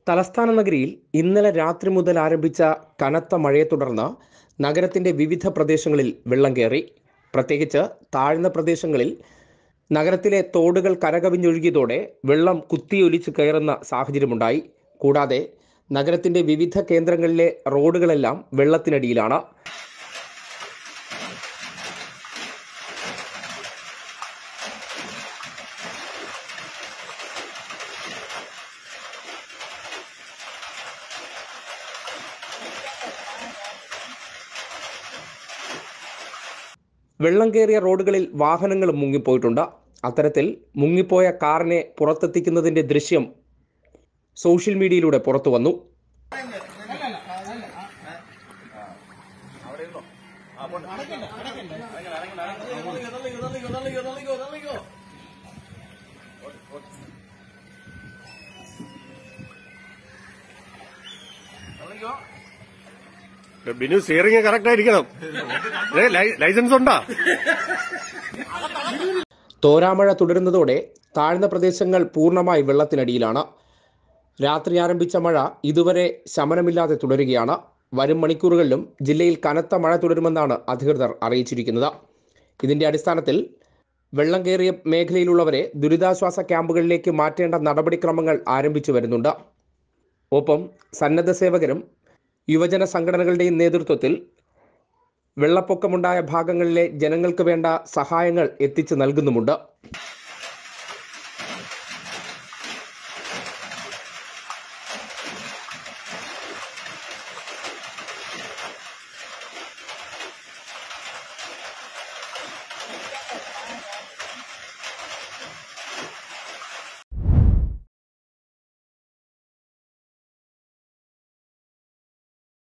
തലസ്ഥാന നഗരിയിൽ ഇന്നലെ രാത്രി മുതൽ ആരംഭിച്ച കനത്ത മഴയെ തുടർന്ന് നഗരത്തിന്റെ വിവിധ പ്രദേശങ്ങളിൽ വെള്ളം കയറി പ്രത്യേകിച്ച് താഴ്ന്ന പ്രദേശങ്ങളിൽ നഗരത്തിലെ തോടുകൾ കരകവിഞ്ഞൊഴുകിയതോടെ വെള്ളം കുത്തിയൊലിച്ച് കയറുന്ന സാഹചര്യമുണ്ടായി കൂടാതെ നഗരത്തിന്റെ വിവിധ കേന്ദ്രങ്ങളിലെ റോഡുകളെല്ലാം വെള്ളത്തിനടിയിലാണ് വെള്ളം കയറിയ റോഡുകളിൽ വാഹനങ്ങളും മുങ്ങിപ്പോയിട്ടുണ്ട് അത്തരത്തിൽ മുങ്ങിപ്പോയ കാറിനെ പുറത്തെത്തിക്കുന്നതിന്റെ ദൃശ്യം സോഷ്യൽ മീഡിയയിലൂടെ പുറത്തു വന്നു ബിനു സ്റ്റിയറിംഗ് കറക്റ്റ് ആയിരിക്കണം ഏ, ലൈ- ലൈസൻസ് ഉണ്ടോ തോരാമഴ തുടരുന്നതോടെ താഴ്ന്ന പ്രദേശങ്ങൾ പൂർണ്ണമായി വെള്ളത്തിനടിയിലാണ് രാത്രി ആരംഭിച്ച മഴ ഇതുവരെ ശമനമില്ലാതെ തുടരുകയാണ് വരും മണിക്കൂറുകളിലും ജില്ലയിൽ കനത്ത മഴ തുടരുമെന്നാണ് അധികൃതർ അറിയിച്ചിരിക്കുന്നത് ഇതിന്റെ അടിസ്ഥാനത്തിൽ വെള്ളം കയറിയ മേഖലയിലുള്ളവരെ ദുരിതാശ്വാസ ക്യാമ്പുകളിലേക്ക് മാറ്റേണ്ട നടപടിക്രമങ്ങൾ ആരംഭിച്ചു വരുന്നുണ്ട് ഒപ്പം സന്നദ്ധ സേവകരും യുവജന സംഘടനകളുടെയും നേതൃത്വത്തിൽ വെള്ളപ്പൊക്കമുണ്ടായ ഭാഗങ്ങളിലെ ജനങ്ങൾക്ക് വേണ്ട സഹായങ്ങൾ എത്തിച്ചു നൽകുന്നുമുണ്ട്